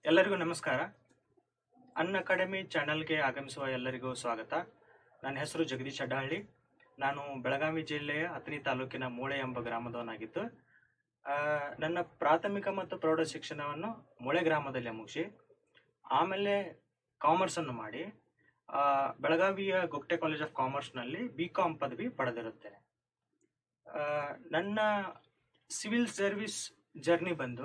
ಎಲ್ಲರಿಗೂ ನಮಸ್ಕಾರ ಅನ್ ಅಕಾಡೆಮಿ ಚಾನೆಲ್ಗೆ ಆಗಮಿಸುವ ಎಲ್ಲರಿಗೂ ಸ್ವಾಗತ ನನ್ನ ಹೆಸರು ಜಗದೀಶ್ ಅಡ್ಡಹಳ್ಳಿ ನಾನು ಬೆಳಗಾವಿ ಜಿಲ್ಲೆಯ ಅಥಣಿ ತಾಲೂಕಿನ ಮೂಳೆ ಎಂಬ ಗ್ರಾಮದವನಾಗಿದ್ದು ಆ, ನನ್ನ ಪ್ರಾಥಮಿಕ ಮತ್ತು ಪ್ರೌಢ ಶಿಕ್ಷಣವನ್ನು ಮೂಳೆ ಗ್ರಾಮದಲ್ಲಿ ಮುಗಿಸಿ ಆಮೇಲೆ ಕಾಮರ್ಸನ್ನು ಮಾಡಿ ಆ, ಬೆಳಗಾವಿಯ ಗೊಗ್ಟೆ ಕಾಲೇಜ್ ಆಫ್ ಕಾಮರ್ಸ್ನಲ್ಲಿ ಬಿ ಕಾಮ್ ಪದವಿ ಪಡೆದಿರುತ್ತೇನೆ ಆ, ನನ್ನ ಸಿವಿಲ್ ಸರ್ವಿಸ್ ಜರ್ನಿ ಬಂದು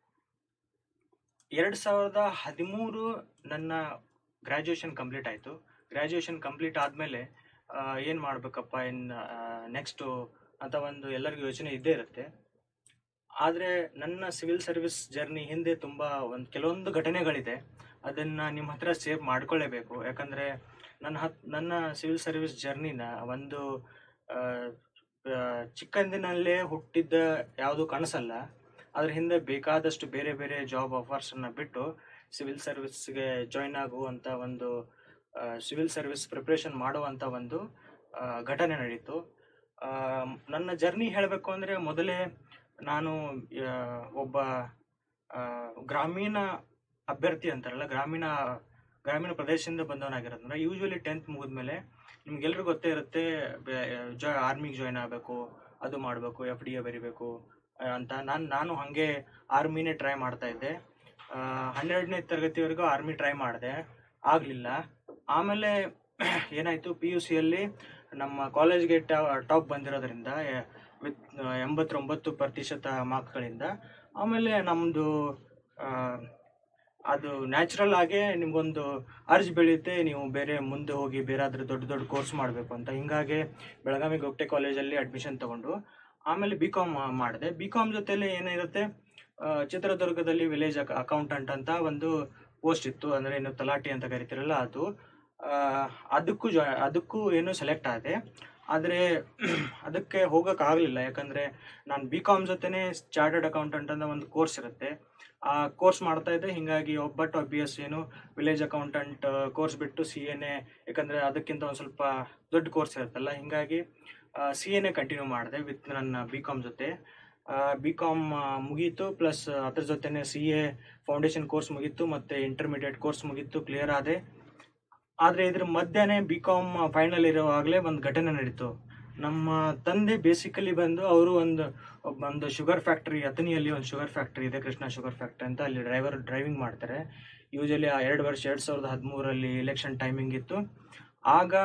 ಎರಡು ಸಾವಿರದ ಹದಿಮೂರು ನನ್ನ ಗ್ರ್ಯಾಜುಯೇಷನ್ ಕಂಪ್ಲೀಟ್ ಆಯಿತು ಗ್ರ್ಯಾಜುಯೇಷನ್ ಕಂಪ್ಲೀಟ್ ಆದಮೇಲೆ ಏನು ಮಾಡಬೇಕಪ್ಪ ಇನ್ನು ನೆಕ್ಸ್ಟು ಅಂತ ಒಂದು ಎಲ್ಲರಿಗೂ ಯೋಚನೆ ಇದ್ದೇ ಇರುತ್ತೆ ಆದರೆ ನನ್ನ ಸಿವಿಲ್ ಸರ್ವಿಸ್ ಜರ್ನಿ ಹಿಂದೆ ತುಂಬ ಒಂದು ಕೆಲವೊಂದು ಘಟನೆಗಳಿದೆ ಅದನ್ನು ನಿಮ್ಮ ಹತ್ರ ಸೇವ್ ಮಾಡ್ಕೊಳ್ಳೇಬೇಕು ಯಾಕಂದರೆ ನನ್ನ ಹತ್ ನನ್ನ ಸಿವಿಲ್ ಸರ್ವಿಸ್ ಜರ್ನಿನ ಒಂದು ಆ, ಆ, ಚಿಕ್ಕಂದಿನಲ್ಲೇ ಹುಟ್ಟಿದ್ದ ಯಾವುದು ಕನಸಲ್ಲ ಅದ್ರ ಹಿಂದೆ ಬೇಕಾದಷ್ಟು ಬೇರೆ ಬೇರೆ ಜಾಬ್ ಆಫರ್ಸನ್ನು ಬಿಟ್ಟು ಸಿವಿಲ್ ಸರ್ವಿಸ್ಗೆ ಜಾಯ್ನ್ ಆಗುವಂಥ ಒಂದು ಸಿವಿಲ್ ಸರ್ವಿಸ್ ಪ್ರಿಪ್ರೇಷನ್ ಮಾಡುವಂಥ ಒಂದು ಆ, ಘಟನೆ ನಡೀತು ಆ, ನನ್ನ ಜರ್ನಿ ಹೇಳಬೇಕು ಅಂದರೆ ಮೊದಲೇ ನಾನು ಆ, ಒಬ್ಬ ಆ, ಗ್ರಾಮೀಣ ಅಭ್ಯರ್ಥಿ ಅಂತಾರಲ್ಲ ಗ್ರಾಮೀಣ ಗ್ರಾಮೀಣ ಪ್ರದೇಶದಿಂದ ಬಂದವನಾಗಿರೋದ್ರಿಂದ ಯೂಶ್ವಲಿ ಟೆಂತ್ ಮುಗಿದ್ಮೇಲೆ ನಿಮ್ಗೆಲ್ರಿಗೂ ಗೊತ್ತೇ ಇರುತ್ತೆ ಜಾ ಆರ್ಮಿಗೆ ಜಾಯ್ನ್ ಆಗಬೇಕು ಅದು ಮಾಡಬೇಕು ಎಫ್ ಡಿ ಎ ಬರಿಬೇಕು ಆ, ಅಂತ ನಾನು ನಾನು ಹಾಗೆ ಆರ್ಮಿನೇ ಟ್ರೈ ಮಾಡ್ತಾ ಇದ್ದೆ ಆ, ಹನ್ನೆರಡನೇ ತರಗತಿವರೆಗೂ ಆರ್ಮಿ ಟ್ರೈ ಮಾಡಿದೆ ಆಗಲಿಲ್ಲ ಆಮೇಲೆ ಏನಾಯಿತು ಪಿ ಯು ಸಿಯಲ್ಲಿ ನಮ್ಮ ಕಾಲೇಜ್ಗೆ ಟಾಪ್ ಬಂದಿರೋದ್ರಿಂದ ಎ- ವಿತ್ ಎಂಬತ್ತೊಂಬತ್ತು ಪ್ರತಿಶತ ಮಾರ್ಕ್ಗಳಿಂದ ಆಮೇಲೆ ನಮ್ಮದು ಅದು ನ್ಯಾಚುರಲ್ ಆಗೇ ನಿಮ್ಗೊಂದು ಅರ್ಜ್ ಬೆಳೆಯುತ್ತೆ ನೀವು ಬೇರೆ ಮುಂದೆ ಹೋಗಿ ಬೇರಾದ್ರೂ ದೊಡ್ಡ ದೊಡ್ಡ ಕೋರ್ಸ್ ಮಾಡಬೇಕು ಅಂತ ಹಿಂಗಾಗಿ ಬೆಳಗಾವಿ ಗೊಗ್ಟೆ ಕಾಲೇಜಲ್ಲಿ ಅಡ್ಮಿಷನ್ ತಗೊಂಡು ಆಮೇಲೆ ಬಿ ಕಾಮ್ ಮಾಡಿದೆ ಬಿ ಕಾಮ್ ಜೊತೆಲಿ ಏನಿರುತ್ತೆ ಆ, ಚಿತ್ರದುರ್ಗದಲ್ಲಿ ವಿಲೇಜ್ ಅಕೌಂಟೆಂಟ್ ಅಂತ ಒಂದು ಪೋಸ್ಟ್ ಇತ್ತು ಅಂದರೆ ಏನು ತಲಾಟಿ ಅಂತ ಕರಿತೀರಲ್ಲ ಅದು ಆ, ಅದಕ್ಕೂ ಜಾ ಅದಕ್ಕೂ ಏನು ಸೆಲೆಕ್ಟ್ ಆದೆ ಆದರೆ ಅದಕ್ಕೆ ಹೋಗೋಕ್ಕಾಗಲಿಲ್ಲ ಯಾಕಂದರೆ ನಾನು ಬಿ ಕಾಮ್ ಜೊತೆನೇ ಚಾರ್ಟರ್ಡ್ ಅಕೌಂಟೆಂಟ್ ಅಂತ ಒಂದು ಕೋರ್ಸ್ ಇರುತ್ತೆ ಆ ಕೋರ್ಸ್ ಮಾಡ್ತಾ ಇದ್ದೆ ಹಿಂಗಾಗಿ ಒಬ್ಬಟ್ಟು ಬಿ ಎಸ್ ಏನು ವಿಲೇಜ್ ಅಕೌಂಟೆಂಟ್ ಕೋರ್ಸ್ ಬಿಟ್ಟು ಸಿ ಎನ್ ಎ ಯಾಕಂದರೆ ಅದಕ್ಕಿಂತ ಒಂದು ಸ್ವಲ್ಪ ದೊಡ್ಡ ಕೋರ್ಸ್ ಇರುತ್ತಲ್ಲ ಹಿಂಗಾಗಿ ಸಿ ಎನ್ ಎ ಕಂಟಿನ್ಯೂ ಮಾಡಿದೆ ವಿತ್ ನನ್ನ ಬಿ ಕಾಮ್ ಜೊತೆ ಬಿ ಕಾಮ್ ಮುಗೀತು ಪ್ಲಸ್ ಅದ್ರ ಜೊತೆನೆ ಸಿ ಎ ಫೌಂಡೇಶನ್ ಕೋರ್ಸ್ ಮುಗೀತು ಮತ್ತು ಇಂಟರ್ಮೀಡಿಯೇಟ್ ಕೋರ್ಸ್ ಮುಗೀತು ಕ್ಲಿಯರ್ ಆದೆ ಆದರೆ ಇದ್ರ ಮಧ್ಯನೇ ಬಿ ಕಾಮ್ ಫೈನಲ್ ಇರುವಾಗಲೇ ಒಂದು ಘಟನೆ ನಡೀತು ನಮ್ಮ ತಂದೆ ಬೇಸಿಕಲಿ ಬಂದು ಅವರು ಒಂದು ಒಂದು ಶುಗರ್ ಫ್ಯಾಕ್ಟ್ರಿ ಅಥಣಿಯಲ್ಲಿ ಒಂದು ಶುಗರ್ ಫ್ಯಾಕ್ಟ್ರಿ ಇದೆ ಕೃಷ್ಣ ಶುಗರ್ ಫ್ಯಾಕ್ಟ್ರಿ ಅಂತ ಅಲ್ಲಿ ಡ್ರೈವರ್ ಡ್ರೈವಿಂಗ್ ಮಾಡ್ತಾರೆ ಯೂಶಲಿ ಆ ಎರಡು ವರ್ಷ ಎರಡು ಸಾವಿರದ ಹದಿಮೂರರಲ್ಲಿ ಎಲೆಕ್ಷನ್ ಟೈಮಿಂಗ್ ಇತ್ತು ಆಗ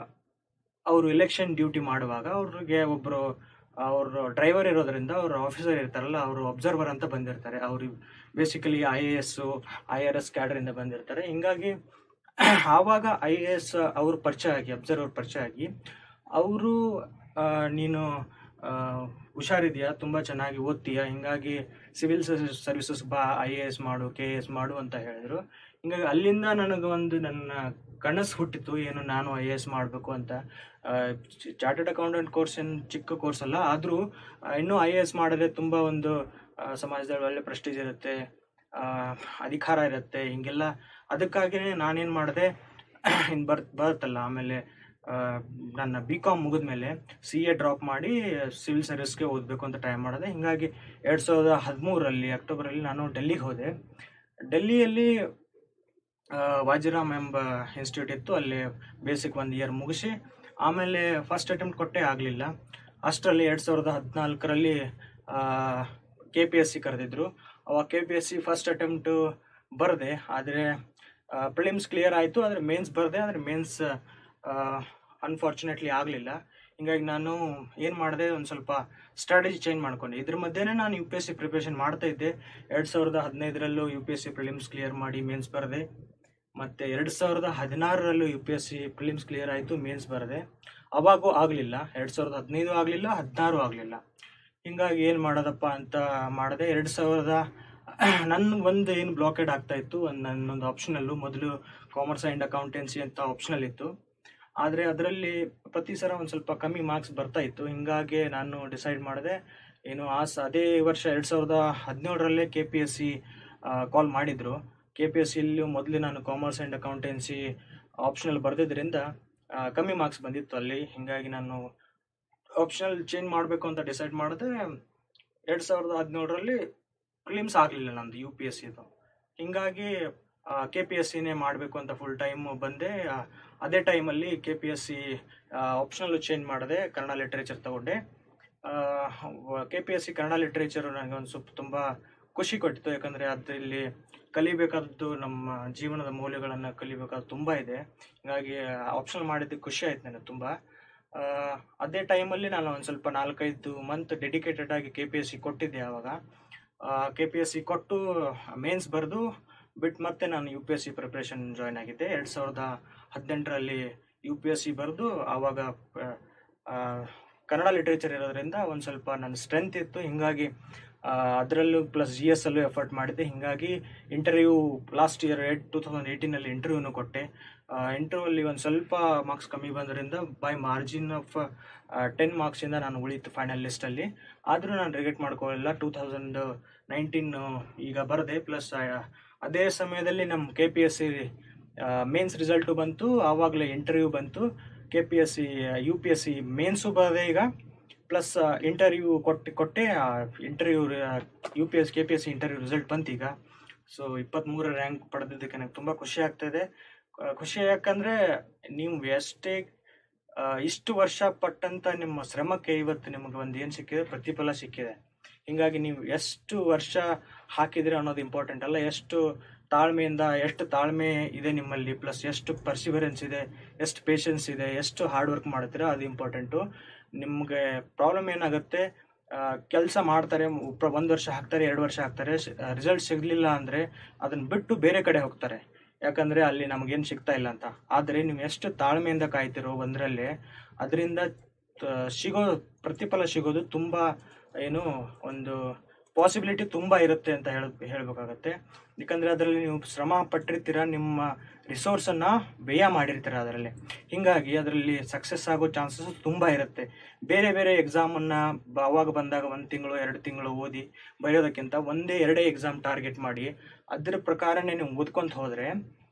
ಅವರು ಎಲೆಕ್ಷನ್ ಡ್ಯೂಟಿ ಮಾಡುವಾಗ ಅವ್ರಿಗೆ ಒಬ್ಬರು ಅವರು ಡ್ರೈವರ್ ಇರೋದ್ರಿಂದ ಅವರು ಆಫೀಸರ್ ಇರ್ತಾರಲ್ಲ ಅವರು ಅಬ್ಸರ್ವರ್ ಅಂತ ಬಂದಿರ್ತಾರೆ ಅವರು basically I A S I R S ಕ್ಯಾಡರಿಂದ ಬಂದಿರ್ತಾರೆ ಹಿಂಗಾಗಿ ಆವಾಗ ಐ ಎ ಎಸ್ ಅವ್ರ ಪರಿಚಯ ಆಗಿ ಅಬ್ಸರ್ವರ್ ಪರಿಚಯ ಆಗಿ ಅವರು ನೀನು ಆ, ಹುಷಾರಿದೆಯಾ ತುಂಬ ಚೆನ್ನಾಗಿ ಓದ್ತೀಯಾ ಹಿಂಗಾಗಿ ಸಿವಿಲ್ ಸರ್ವಿಸಸ್ ಬಾ ಐ ಎ ಎಸ್ ಮಾಡು ಕೆ ಎ ಎಸ್ ಮಾಡು ಅಂತ ಹೇಳಿದ್ರು ಹಿಂಗಾಗಿ ಅಲ್ಲಿಂದ ನನಗೆ ಒಂದು ನನ್ನ ಕನಸು ಹುಟ್ಟಿತು ಏನು ನಾನು ಐ ಎ ಎಸ್ ಮಾಡಬೇಕು ಅಂತ ಚಾರ್ಟೆಡ್ ಅಕೌಂಟೆಂಟ್ ಕೋರ್ಸ್ ಏನು ಚಿಕ್ಕ ಕೋರ್ಸ್ ಅಲ್ಲ ಆದರೂ ಇನ್ನೂ ಐ ಎ ಎಸ್ ಮಾಡಿದ್ರೆ ತುಂಬ ಒಂದು ಆ, ಸಮಾಜದಲ್ಲಿ ಒಳ್ಳೆ ಪ್ರೆಸ್ಟೀಜ್ ಇರುತ್ತೆ ಆ, ಅಧಿಕಾರ ಇರುತ್ತೆ ಹಿಂಗೆಲ್ಲ ಅದಕ್ಕಾಗಿಯೇ ನಾನೇನು ಮಾಡಿದೆ ಇನ್ನು ಬರ್ ಬರುತ್ತಲ್ಲ ಆಮೇಲೆ ಆ, ನನ್ನ ಬಿ ಕಾಮ್ ಮುಗಿದ್ಮೇಲೆ ಸಿ ಎ ಡ್ರಾಪ್ ಮಾಡಿ ಸಿವಿಲ್ ಸರ್ವಿಸ್ಗೆ ಓದಬೇಕು ಅಂತ ಟ್ರೈ ಮಾಡಿದೆ ಹಿಂಗಾಗಿ ಎರಡು ಸಾವಿರದ ಹದಿಮೂರರಲ್ಲಿ ಅಕ್ಟೋಬರಲ್ಲಿ ನಾನು ಡೆಲ್ಲಿಗೆ ಹೋದೆ ಡೆಲ್ಲಿಯಲ್ಲಿ ಆ, ವಾಜಿರಾಮ್ ಎಂಬ ಇನ್ಸ್ಟಿಟ್ಯೂಟ್ ಇತ್ತು ಅಲ್ಲಿ ಬೇಸಿಕ್ ಒಂದು ಇಯರ್ ಮುಗಿಸಿ ಆಮೇಲೆ ಫಸ್ಟ್ ಅಟೆಂಪ್ಟ್ ಕೊಟ್ಟೆ ಆಗಲಿಲ್ಲ ಅಷ್ಟರಲ್ಲಿ ಎರಡು ಸಾವಿರದ ಹದಿನಾಲ್ಕರಲ್ಲಿ ಕೆ ಪಿ ಎಸ್ ಸಿ ಕರೆದಿದ್ರು ಅವಾಗ K P S C first attempt ಬರದೆ ಆದರೆ ಪ್ರಿಲಿಮ್ಸ್ ಕ್ಲಿಯರ್ ಆಯಿತು ಆದರೆ ಮೇನ್ಸ್ ಬರದೆ ಆದರೆ ಮೇನ್ಸ್ ಅನ್ಫಾರ್ಚುನೇಟ್ಲಿ ಆಗಲಿಲ್ಲ ಹಿಂಗಾಗಿ ನಾನು ಏನು ಮಾಡಿದೆ ಒಂದು ಸ್ವಲ್ಪ ಸ್ಟ್ರಾಟಜಿ ಚೇಂಜ್ ಮಾಡ್ಕೊಂಡೆ ಇದ್ರ ಮಧ್ಯೆನೇ ನಾನು U P S C preparation ಮಾಡ್ತಾ ಇದ್ದೆ ಎರಡು ಸಾವಿರದ ಹದಿನೈದರಲ್ಲೂ U P S C prelims clear ಮಾಡಿ ಮೇನ್ಸ್ ಬರದೆ ಮತ್ತು ಎರಡು ಸಾವಿರದ ಹದಿನಾರರಲ್ಲೂ U P S C prelims clear ಆಯಿತು ಮೇನ್ಸ್ ಬರದೆ ಅವಾಗೂ ಆಗಲಿಲ್ಲ ಎರಡು ಸಾವಿರದ ಹದಿನೈದು ಆಗಲಿಲ್ಲ ಹದಿನಾರು ಆಗಲಿಲ್ಲ ಹಿಂಗಾಗಿ ಏನು ಮಾಡೋದಪ್ಪ ಅಂತ ಮಾಡಿದೆ ಎರಡು ಸಾವಿರದ ನನ್ನ ಒಂದು ಏನು ಬ್ಲಾಕೆಡ್ ಆಗ್ತಾ ಇತ್ತು ಒಂದು ನನ್ನೊಂದು ಆಪ್ಷನಲ್ಲು ಮೊದಲು ಕಾಮರ್ಸ್ ಆ್ಯಂಡ್ ಅಕೌಂಟೆನ್ಸಿ ಅಂತ ಆಪ್ಷನಲ್ ಇತ್ತು ಆದರೆ ಅದರಲ್ಲಿ ಪ್ರತಿ ಸಲ ಒಂದು ಸ್ವಲ್ಪ ಕಮ್ಮಿ ಮಾರ್ಕ್ಸ್ ಬರ್ತಾ ಇತ್ತು ಹಿಂಗಾಗಿ ನಾನು ಡಿಸೈಡ್ ಮಾಡಿದೆ ಏನು ಆ ಸ ಅದೇ ವರ್ಷ ಎರಡು ಸಾವಿರದ ಹದಿನೇಳರಲ್ಲೇ K P S C call ಮಾಡಿದರು ಕೆ ಪಿ ಎಸ್ ಸಿಯಲ್ಲಿ ಮೊದಲು ನಾನು ಕಾಮರ್ಸ್ ಆ್ಯಂಡ್ ಅಕೌಂಟೆನ್ಸಿ ಆಪ್ಷನಲ್ ಬರೆದಿದ್ದರಿಂದ ಕಮ್ಮಿ ಮಾರ್ಕ್ಸ್ ಬಂದಿತ್ತು ಅಲ್ಲಿ ಹಿಂಗಾಗಿ ನಾನು ಆಪ್ಷನಲ್ ಚೇಂಜ್ ಮಾಡಬೇಕು ಅಂತ ಡಿಸೈಡ್ ಮಾಡಿದೆ ಎರಡು ಸಾವಿರದ ಹದಿನೇಳರಲ್ಲಿ ಪ್ರಿಲಿಮ್ಸ್ ಆಗಲಿಲ್ಲ ನಂದು ಯು ಪಿ ಎಸ್ ಸಿದು ಹಿಂಗಾಗಿ ಕೆ ಪಿ ಎಸ್ ಸಿನೇ ಮಾಡಬೇಕು ಅಂತ ಫುಲ್ ಟೈಮ್ ಬಂದೆ ಆ, ಅದೇ ಟೈಮಲ್ಲಿ K P S C optional change ಮಾಡಿದೆ ಕನ್ನಡ ಲಿಟ್ರೇಚರ್ ತಗೊಂಡೆ K P S C Kannada literature ನನಗೆ ಒಂದು ಸ್ವಲ್ಪ ತುಂಬ ಖುಷಿ ಕೊಟ್ಟಿತ್ತು ಯಾಕಂದರೆ ಅದರಲ್ಲಿ ಕಲಿಬೇಕಾದದ್ದು ನಮ್ಮ ಜೀವನದ ಮೌಲ್ಯಗಳನ್ನು ಕಲಿಬೇಕಾದ ತುಂಬ ಇದೆ ಹೀಗಾಗಿ ಆಪ್ಷನಲ್ ಮಾಡಿದ್ದಕ್ಕೆ ಖುಷಿ ಆಯ್ತು ನನಗೆ ತುಂಬ ಆ, ಅದೇ ಟೈಮಲ್ಲಿ ನಾನು ಒಂದು ಸ್ವಲ್ಪ ನಾಲ್ಕೈದು ಮಂತ್ ಡೆಡಿಕೇಟೆಡ್ ಆಗಿ ಕೆ ಪಿ ಎಸ್ ಸಿ ಕೊಟ್ಟಿದ್ದೆ ಆವಾಗ ಕೆ ಪಿ ಎಸ್ ಸಿ ಕೊಟ್ಟು ಮೇನ್ಸ್ ಬರೆದು ಬಿಟ್ಟು ಮತ್ತೆ ನಾನು U P S C preparation join ಆಗಿದ್ದೆ ಎರಡು ಸಾವಿರದ ಹದಿನೆಂಟರಲ್ಲಿ ಯು ಪಿ ಎಸ್ ಸಿ ಬರೆದು ಆವಾಗ ಆ, ಕನ್ನಡ ಲಿಟ್ರೇಚರ್ ಇರೋದ್ರಿಂದ ಒಂದು ಸ್ವಲ್ಪ ನನ್ನ ಸ್ಟ್ರೆಂತ್ ಇತ್ತು ಹಿಂಗಾಗಿ ಅದರಲ್ಲೂ ಪ್ಲಸ್ ಜಿ ಎಸ್ ಅಲ್ಲೂ ಎಫರ್ಟ್ ಮಾಡಿದ್ದೆ ಹಿಂಗಾಗಿ interview last year at two thousand ಏಯ್ಟೀನಲ್ಲಿ ಇಂಟರ್ವ್ಯೂನು ಕೊಟ್ಟೆ ಇಂಟರ್ವ್ಯೂಲ್ಲಿ ಒಂದು ಸ್ವಲ್ಪ ಮಾರ್ಕ್ಸ್ ಕಮ್ಮಿ ಬಂದ್ರಿಂದ ಬೈ ಮಾರ್ಜಿನ್ ಆಫ್ ಟೆನ್ ಮಾರ್ಕ್ಸಿಂದ ನಾನು ಉಳಿತು ಫೈನಲ್ ಲಿಸ್ಟಲ್ಲಿ ಆದರೂ ನಾನು ರಿಗೆಟ್ ಮಾಡ್ಕೊಳ್ಳಿಲ್ಲ ಟೂ ತೌಸಂಡ್ ನೈನ್ಟೀನ್ ಈಗ ಬರದೆ ಪ್ಲಸ್ ಅದೇ ಸಮಯದಲ್ಲಿ ನಮ್ಮ K P S C mains result ಬಂತು ಆವಾಗಲೇ ಇಂಟರ್ವ್ಯೂ ಬಂತು K P S C U P S C mains ಬರದೆ ಈಗ ಪ್ಲಸ್ ಇಂಟರ್ವ್ಯೂ ಕೊಟ್ಟು ಕೊಟ್ಟೆ interview U P S K P S C interview result ಬಂತು ಈಗ ಸೊ ಇಪ್ಪತ್ತ್ಮೂರ ರ್ಯಾಂಕ್ ಪಡೆದಿದ್ದಕ್ಕೆ ನನಗೆ ತುಂಬ ಖುಷಿ ಆಗ್ತಾಯಿದೆ ಖುಷಿ ಯಾಕಂದರೆ ನೀವು ಎಷ್ಟೇ ಆ, ಇಷ್ಟು ವರ್ಷ ಪಟ್ಟಂತ ನಿಮ್ಮ ಶ್ರಮಕ್ಕೆ ಇವತ್ತು ನಿಮಗೆ ಒಂದು ಏನು ಸಿಕ್ಕಿದೆ ಪ್ರತಿಫಲ ಸಿಕ್ಕಿದೆ ಹಿಂಗಾಗಿ ನೀವು ಎಷ್ಟು ವರ್ಷ ಹಾಕಿದ್ರೆ ಅನ್ನೋದು ಇಂಪಾರ್ಟೆಂಟ್ ಅಲ್ಲ ಎಷ್ಟು ತಾಳ್ಮೆಯಿಂದ ಎಷ್ಟು ತಾಳ್ಮೆ ಇದೆ ನಿಮ್ಮಲ್ಲಿ ಪ್ಲಸ್ ಎಷ್ಟು ಪರ್ಸಿವರೆನ್ಸ್ ಇದೆ ಎಷ್ಟು ಪೇಷನ್ಸ್ ಇದೆ ಎಷ್ಟು ಹಾರ್ಡ್ ವರ್ಕ್ ಮಾಡ್ತೀರಾ ಅದು ಇಂಪಾರ್ಟೆಂಟು ನಿಮಗೆ ಪ್ರಾಬ್ಲಮ್ ಏನಾಗುತ್ತೆ ಕೆಲಸ ಮಾಡ್ತಾರೆ ಒಂದು ವರ್ಷ ಹಾಕ್ತಾರೆ ಎರಡು ವರ್ಷ ಹಾಕ್ತಾರೆ ರಿಸಲ್ಟ್ ಸಿಗಲಿಲ್ಲ ಅಂದರೆ ಅದನ್ನು ಬಿಟ್ಟು ಬೇರೆ ಕಡೆ ಹೋಗ್ತಾರೆ ಯಾಕಂದರೆ ಅಲ್ಲಿ ನಮಗೇನು ಸಿಗ್ತಾ ಇಲ್ಲ ಅಂತ ಆದರೆ ನೀವು ಎಷ್ಟು ತಾಳ್ಮೆಯಿಂದ ಕಾಯ್ತಿರೋ ಒಂದರಲ್ಲೇ ಅದರಿಂದ ಸಿಗೋ ಪ್ರತಿಫಲ ಸಿಗೋದು ತುಂಬ ಏನು ಒಂದು ಪಾಸಿಬಿಲಿಟಿ ತುಂಬ ಇರುತ್ತೆ ಅಂತ ಹೇಳ ಹೇಳಬೇಕಾಗತ್ತೆ ಯಾಕಂದರೆ ಅದರಲ್ಲಿ ನೀವು ಶ್ರಮ ಪಟ್ಟಿರ್ತೀರ ನಿಮ್ಮ ರಿಸೋರ್ಸನ್ನು ವ್ಯಯ ಮಾಡಿರ್ತೀರ ಅದರಲ್ಲಿ ಹೀಗಾಗಿ ಅದರಲ್ಲಿ ಸಕ್ಸಸ್ ಆಗೋ ಚಾನ್ಸಸ್ ತುಂಬ ಇರುತ್ತೆ ಬೇರೆ ಬೇರೆ ಎಕ್ಸಾಮನ್ನು ಅವಾಗ ಬಂದಾಗ ಒಂದು ತಿಂಗಳು ಎರಡು ತಿಂಗಳು ಓದಿ ಬರೆಯೋದಕ್ಕಿಂತ ಒಂದೇ ಎರಡೇ ಎಕ್ಸಾಮ್ ಟಾರ್ಗೆಟ್ ಮಾಡಿ ಅದ್ರ ಪ್ರಕಾರನೇ ನೀವು ಓದ್ಕೊಂತ ಹೋದರೆ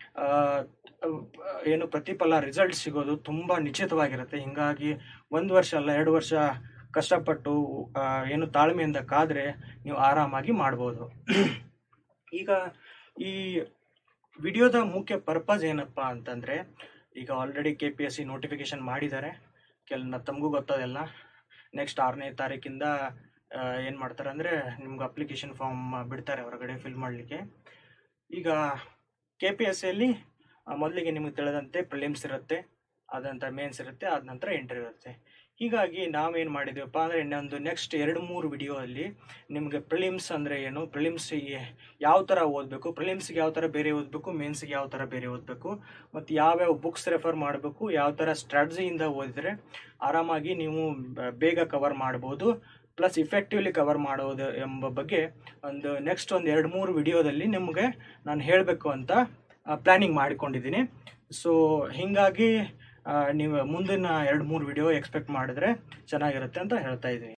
ಏನು ಪ್ರತಿಫಲ ರಿಸಲ್ಟ್ ಸಿಗೋದು ತುಂಬ ನಿಶ್ಚಿತವಾಗಿರುತ್ತೆ ಹಿಂಗಾಗಿ ಒಂದು ವರ್ಷ ಅಲ್ಲ ಎರಡು ವರ್ಷ ಕಷ್ಟಪಟ್ಟು ಆ, ಏನು ತಾಳ್ಮೆಯಿಂದ ಕಾದರೆ ನೀವು ಆರಾಮಾಗಿ ಮಾಡ್ಬೋದು ಈಗ ಈ ವಿಡಿಯೋದ ಮುಖ್ಯ ಪರ್ಪಸ್ ಏನಪ್ಪ ಅಂತಂದರೆ ಈಗ already K P S C notification ಮಾಡಿದ್ದಾರೆ ಕೆಲ ತಮಗೂ ಗೊತ್ತದೆಲ್ಲ ನೆಕ್ಸ್ಟ್ ಆರನೇ ತಾರೀಕಿಂದ ಏನು ಮಾಡ್ತಾರೆ ಅಂದರೆ ನಿಮ್ಗೆ ಅಪ್ಲಿಕೇಶನ್ ಫಾರ್ಮ್ ಬಿಡ್ತಾರೆ ಹೊರಗಡೆ ಫಿಲ್ ಮಾಡಲಿಕ್ಕೆ ಈಗ ಕೆ ಪಿ ಎಸ್ ಸಿಯಲ್ಲಿ ಮೊದಲಿಗೆ ನಿಮಗೆ ತಿಳಿದಂತೆ ಪ್ರಿಲಿಮ್ಸ್ ಇರುತ್ತೆ ಅದ ನಂತರ ಮೇನ್ಸ್ ಇರುತ್ತೆ ಅದ ನಂತರ ಇಂಟರ್ವ್ಯೂ ಇರುತ್ತೆ ಹೀಗಾಗಿ ನಾವೇನು ಮಾಡಿದ್ದೀವಪ್ಪ ಅಂದರೆ ಇನ್ನೊಂದು ನೆಕ್ಸ್ಟ್ ಎರಡು ಮೂರು ವಿಡಿಯೋ ಅಲ್ಲಿ ನಿಮಗೆ ಪ್ರಿಲಿಮ್ಸ್ ಅಂದರೆ ಏನು ಪ್ರಿಲಿಮ್ಸಿಗೆ ಯಾವ ಥರ ಓದಬೇಕು ಪ್ರಿಲಿಮ್ಸ್ಗೆ ಯಾವ ಥರ ಬೇರೆ ಓದಬೇಕು ಮೇನ್ಸ್ಗೆ ಯಾವ ಥರ ಬೇರೆ ಓದಬೇಕು ಮತ್ತು ಯಾವ್ಯಾವ ಬುಕ್ಸ್ ರೆಫರ್ ಮಾಡಬೇಕು ಯಾವ ಥರ ಸ್ಟ್ರಾಟಜಿಯಿಂದ ಓದಿದರೆ ಆರಾಮಾಗಿ ನೀವು ಬ- ಬೇಗ ಕವರ್ ಮಾಡ್ಬೋದು ಪ್ಲಸ್ ಇಫೆಕ್ಟಿವ್ಲಿ ಕವರ್ ಮಾಡೋದು ಎಂಬ ಬಗ್ಗೆ ಒಂದು ನೆಕ್ಸ್ಟ್ ಒಂದು ಎರಡು ಮೂರು ವಿಡಿಯೋದಲ್ಲಿ ನಿಮಗೆ ನಾನು ಹೇಳಬೇಕು ಅಂತ ಪ್ಲ್ಯಾನಿಂಗ್ ಮಾಡಿಕೊಂಡಿದ್ದೀನಿ ಸೊ ಹೀಗಾಗಿ ಆ, ನೀವು ಮುಂದಿನ ಎರಡು ಮೂರು ವಿಡಿಯೋ ಎಕ್ಸ್ಪೆಕ್ಟ್ ಮಾಡಿದ್ರೆ ಚೆನ್ನಾಗಿರುತ್ತೆ ಅಂತ ಹೇಳ್ತಾ ಇದ್ದೀನಿ